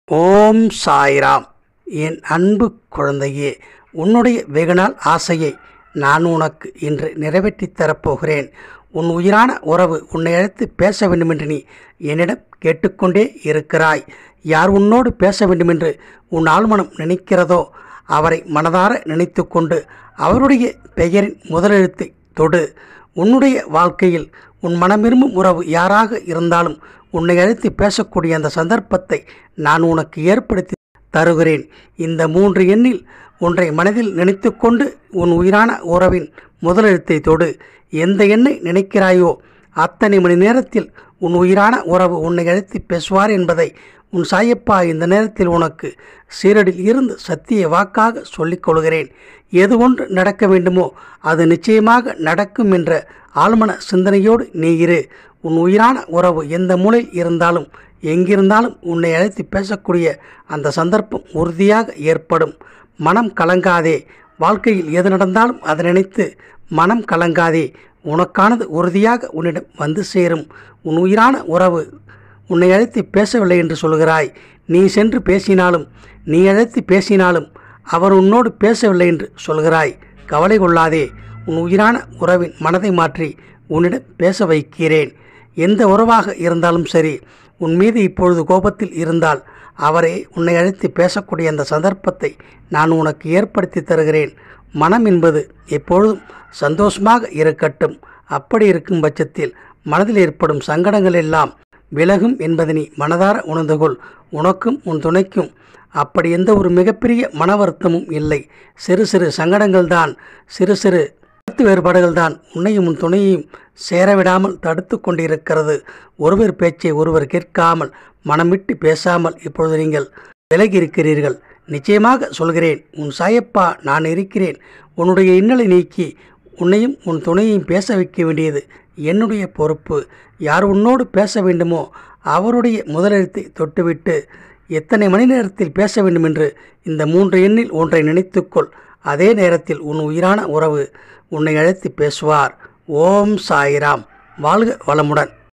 ஓம் சாய்ராம் என் அன்பு குழந்தையே உன்னுடைய வெகுநாள் ஆசையை நான் உனக்கு இன்று நிறைவேற்றித் தரப்போகிறேன் உன் உயிரான உறவு உன்னை அழைத்து பேச வேண்டுமென்று நீ என்னிடம் கேட்டுக்கொண்டே இருக்கிறாய் யார் உன்னோடு பேச வேண்டுமென்று உன் ஆழ்மனம் நினைக்கிறதோ அவரை மனதார நினைத்துக்கொண்டு அவருடைய பெயரின் முதலெழுத்தை தொடு உன்னுடைய வாழ்க்கையில் உன் மனம் விரும்பும் உறவு யாராக இருந்தாலும் உன்னை அழைத்து பேசக்கூடிய அந்த சந்தர்ப்பத்தை நான் உனக்கு ஏற்படுத்தி தருகிறேன் இந்த மூன்று எண்ணில் ஒன்றை மனதில் நினைத்துக்கொண்டு உன் உயிரான உறவின் முதலெழுத்தை தொடு எந்த எண்ணை நினைக்கிறாயோ அத்தனை மணி நேரத்தில் உன் உயிரான உறவு உன்னை அழைத்து பேசுவார் என்பதை உன் சாயப்பா இந்த நேரத்தில் உனக்கு சீரடில் இருந்து சத்திய வாக்காக சொல்லிக் கொள்கிறேன் எது ஒன்று நடக்க வேண்டுமோ அது நிச்சயமாக நடக்கும் என்ற ஆழ்மன சிந்தனையோடு நீ இரு உன் உயிரான உறவு எந்த மூலையில் இருந்தாலும் எங்கிருந்தாலும் உன்னை அழைத்து பேசக்கூடிய அந்த சந்தர்ப்பம் உறுதியாக ஏற்படும் மனம் கலங்காதே வாழ்க்கையில் எது நடந்தாலும் அதை நினைத்து மனம் கலங்காதே உனக்கானது உறுதியாக உன்னிடம் வந்து சேரும் உன் உயிரான உறவு உன்னை அழைத்து பேசவில்லை என்று சொல்கிறாய் நீ சென்று பேசினாலும் நீ அழைத்து பேசினாலும் அவர் உன்னோடு பேசவில்லை என்று சொல்கிறாய் கவலை கொள்ளாதே உன் உயிரான உறவின் மனதை மாற்றி உன்னிடம் பேச வைக்கிறேன் எந்த உறவாக இருந்தாலும் சரி உன் மீது இப்பொழுது கோபத்தில் இருந்தால் அவரே உன்னை அழைத்து பேசக்கூடிய அந்த சந்தர்ப்பத்தை நான் உனக்கு ஏற்படுத்தி தருகிறேன் மனம் என்பது எப்பொழுதும் சந்தோஷமாக இருக்கட்டும் அப்படி இருக்கும் பட்சத்தில் மனதில் ஏற்படும் சங்கடங்கள் எல்லாம் விலகும் என்பதை நீ மனதார உணர்ந்து கொள் உனக்கும் உன் துணைக்கும் அப்படி எந்த ஒரு மிகப்பெரிய மன வருத்தமும் இல்லை சிறு சிறு சங்கடங்கள் தான் சிறு சிறு கருத்து வேறுபாடுகள் தான் உன்னையும் உன் துணையையும் சேரவிடாமல் தடுத்து கொண்டிருக்கிறது ஒருவர் பேச்சை ஒருவர் கேட்காமல் மனம் விட்டு பேசாமல் இப்பொழுது நீங்கள் விலகி இருக்கிறீர்கள் நிச்சயமாக சொல்கிறேன் உன் சாயப்பா நான் இருக்கிறேன் உன்னுடைய இன்னலை நீக்கி உன்னையும் உன் துணையையும் பேச வைக்க வேண்டியது என்னுடைய பொறுப்பு யார் உன்னோடு பேச வேண்டுமோ அவருடைய முதலெழுத்தை தொட்டுவிட்டு எத்தனை மணி நேரத்தில் பேச வேண்டும் என்று இந்த மூன்று எண்ணில் ஒன்றை நினைத்துக்கொள் அதே நேரத்தில் உன் உயிரான உறவு உன்னை அழைத்து பேசுவார் ஓம் சாய்ராம் வாழ்க வளமுடன்